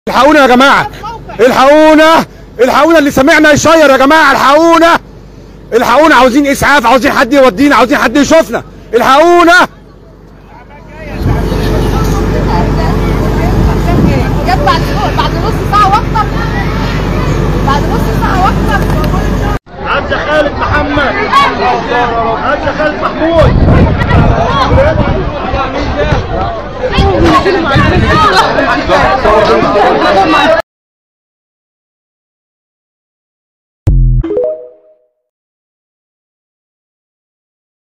الحقونا يا جماعه الحقونا الحقونا اللي سمعنا يشير يا جماعه الحقونا الحقونا عاوزين اسعاف عاوزين حد يودينا عاوزين حد يشوفنا الحقونا جت بعد بعد نص ساعة واكتر بعد نص ساعة واكتر عبد خالد محمد عبد خالد محمود ايوه